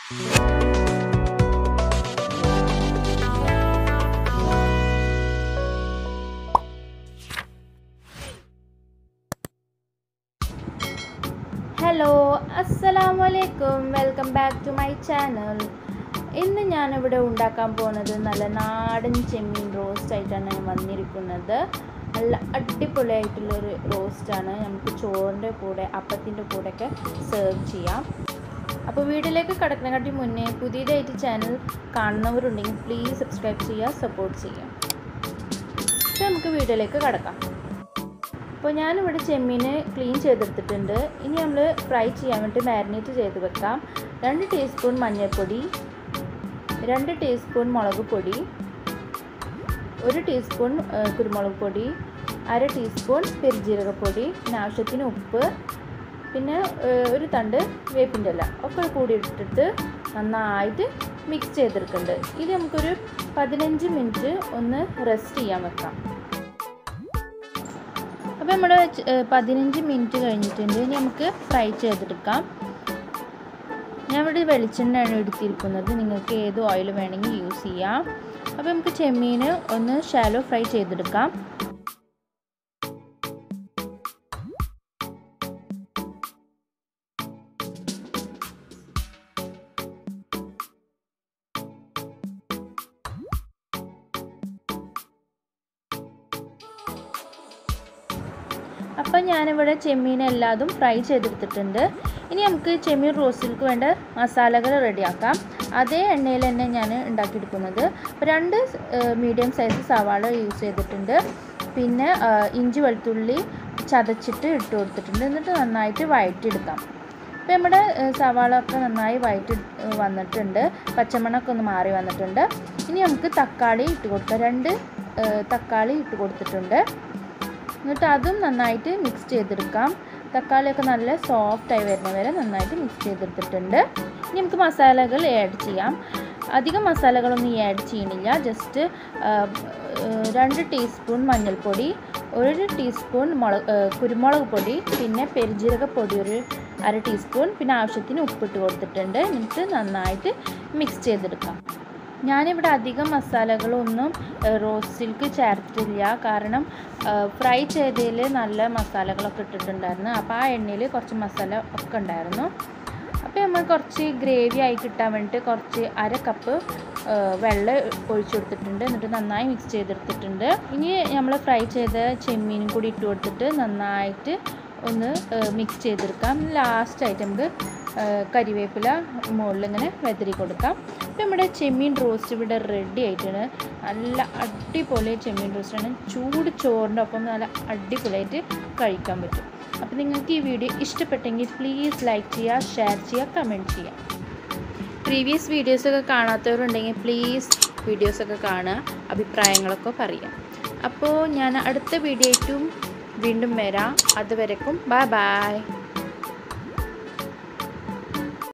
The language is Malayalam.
ഹലോ അസ്സലാമു അലൈക്കും welcome back to my channel ഇന്ന് ഞാനിവിടെ ഉണ്ടാക്കാൻ പോകുന്നത് നല്ല നാടൻ ചെമ്മീൻ റോസ്റ്റ് ആയിട്ടാണ് ഞാൻ വന്നിരിക്കുന്നത് നല്ല അടിപൊളിയായിട്ടുള്ളൊരു റോസ്റ്റാണ് നമുക്ക് ചോറിൻ്റെ കൂടെ അപ്പത്തിൻ്റെ കൂടെയൊക്കെ സെർവ് ചെയ്യാം അപ്പോൾ വീട്ടിലേക്ക് കടക്കുന്നതിനെക്കാട്ടി മുന്നേ പുതിയതായിട്ട് ചാനൽ കാണുന്നവരുണ്ടെങ്കിൽ പ്ലീസ് സബ്സ്ക്രൈബ് ചെയ്യുക സപ്പോർട്ട് ചെയ്യുക അപ്പോൾ നമുക്ക് വീട്ടിലേക്ക് കടക്കാം അപ്പോൾ ഞാനിവിടെ ചെമ്മീന് ക്ലീൻ ചെയ്തെടുത്തിട്ടുണ്ട് ഇനി നമ്മൾ ഫ്രൈ ചെയ്യാൻ വേണ്ടി മാരിനേറ്റ് ചെയ്ത് വെക്കാം രണ്ട് ടീസ്പൂൺ മഞ്ഞൾപ്പൊടി രണ്ട് ടീസ്പൂൺ മുളക് പൊടി ഒരു ടീസ്പൂൺ കുരുമുളക് പൊടി അര ടീസ്പൂൺ പെരുജീരകപ്പൊടി പിന്നെ ആവശ്യത്തിന് ഉപ്പ് പിന്നെ ഒരു തണ്ട് വേപ്പിൻ്റെ ഇല ഒക്കെ കൂടി ഇട്ടിട്ട് നന്നായിട്ട് മിക്സ് ചെയ്തെടുക്കുന്നുണ്ട് ഇത് നമുക്കൊരു പതിനഞ്ച് മിനിറ്റ് ഒന്ന് റെസ്റ്റ് ചെയ്യാൻ വെക്കാം അപ്പോൾ നമ്മൾ പതിനഞ്ച് മിനിറ്റ് കഴിഞ്ഞിട്ടുണ്ട് ഇനി നമുക്ക് ഫ്രൈ ചെയ്തെടുക്കാം ഞാൻ ഇവിടെ വെളിച്ചെണ്ണയാണ് എടുത്തിരിക്കുന്നത് നിങ്ങൾക്ക് ഏത് ഓയിൽ വേണമെങ്കിൽ യൂസ് ചെയ്യാം അപ്പോൾ നമുക്ക് ചെമ്മീൻ ഒന്ന് ഷാലോ ഫ്രൈ ചെയ്തെടുക്കാം അപ്പം ഞാനിവിടെ ചെമ്മീൻ എല്ലാതും ഫ്രൈ ചെയ്തെടുത്തിട്ടുണ്ട് ഇനി നമുക്ക് ചെമ്മീൻ റോസ്റ്റിലേക്ക് വേണ്ട മസാലകൾ റെഡിയാക്കാം അതേ എണ്ണയിൽ തന്നെ ഞാൻ ഉണ്ടാക്കിയെടുക്കുന്നത് രണ്ട് മീഡിയം സൈസ് സവാള യൂസ് ചെയ്തിട്ടുണ്ട് പിന്നെ ഇഞ്ചി വെളുത്തുള്ളി ചതച്ചിട്ട് ഇട്ട് കൊടുത്തിട്ടുണ്ട് എന്നിട്ട് നന്നായിട്ട് വഴറ്റിയെടുക്കാം അപ്പോൾ നമ്മുടെ സവാള ഒക്കെ നന്നായി വഴറ്റി വന്നിട്ടുണ്ട് പച്ചമണമൊക്കെ ഒന്ന് മാറി വന്നിട്ടുണ്ട് ഇനി നമുക്ക് തക്കാളി ഇട്ട് കൊടുക്കാം രണ്ട് തക്കാളി ഇട്ട് കൊടുത്തിട്ടുണ്ട് എന്നിട്ട് അതും നന്നായിട്ട് മിക്സ് ചെയ്തെടുക്കാം തക്കാളിയൊക്കെ നല്ല സോഫ്റ്റായി വരുന്ന വരെ നന്നായിട്ട് മിക്സ് ചെയ്തെടുത്തിട്ടുണ്ട് ഇനി നമുക്ക് മസാലകൾ ആഡ് ചെയ്യാം അധികം മസാലകളൊന്നും ആഡ് ചെയ്യണില്ല ജസ്റ്റ് രണ്ട് ടീസ്പൂൺ മഞ്ഞൾപ്പൊടി ഒരു ടീസ്പൂൺ മുളക് കുരുമുളക് പൊടി പിന്നെ പെരുജീരകപ്പൊടി ഒരു അര ടീസ്പൂൺ പിന്നെ ആവശ്യത്തിന് ഉപ്പിട്ട് കൊടുത്തിട്ടുണ്ട് എന്നിട്ട് നന്നായിട്ട് മിക്സ് ചെയ്തെടുക്കാം ഞാനിവിടെ അധികം മസാലകളൊന്നും റോസ്റ്റിലേക്ക് ചേർത്തില്ല കാരണം ഫ്രൈ ചെയ്തതിൽ നല്ല മസാലകളൊക്കെ ഇട്ടിട്ടുണ്ടായിരുന്നു അപ്പോൾ ആ എണ്ണയിൽ കുറച്ച് മസാല ഒക്കെ ഉണ്ടായിരുന്നു അപ്പോൾ നമ്മൾ കുറച്ച് ഗ്രേവി ആയി കിട്ടാൻ വേണ്ടിയിട്ട് കുറച്ച് അര കപ്പ് വെള്ളം ഒഴിച്ചു കൊടുത്തിട്ടുണ്ട് എന്നിട്ട് നന്നായി മിക്സ് ചെയ്തെടുത്തിട്ടുണ്ട് ഇനി നമ്മൾ ഫ്രൈ ചെയ്ത ചെമ്മീനും കൂടി ഇട്ട് കൊടുത്തിട്ട് നന്നായിട്ട് ഒന്ന് മിക്സ് ചെയ്തെടുക്കാം ലാസ്റ്റായിട്ട് നമുക്ക് കരിവേപ്പില മുകളിൽ ഇങ്ങനെ വെതറി കൊടുക്കാം അപ്പോൾ നമ്മുടെ ചെമ്മീൻ റോസ്റ്റ് ഇവിടെ റെഡി ആയിട്ടാണ് നല്ല അടിപൊളി ചെമ്മീൻ റോസ്റ്റാണ് ചൂട് ചോറിൻ്റെ ഒപ്പം നല്ല അടിപൊളിയായിട്ട് കഴിക്കാൻ പറ്റും അപ്പോൾ നിങ്ങൾക്ക് ഈ വീഡിയോ ഇഷ്ടപ്പെട്ടെങ്കിൽ പ്ലീസ് ലൈക്ക് ചെയ്യുക ഷെയർ ചെയ്യുക കമൻറ്റ് ചെയ്യുക പ്രീവിയസ് വീഡിയോസൊക്കെ കാണാത്തവരുണ്ടെങ്കിൽ പ്ലീസ് വീഡിയോസൊക്കെ കാണുക അഭിപ്രായങ്ങളൊക്കെ പറയാം അപ്പോൾ ഞാൻ അടുത്ത വീഡിയോ ആയിട്ടും വീണ്ടും വരാം അതുവരെക്കും ബൈ ബൈ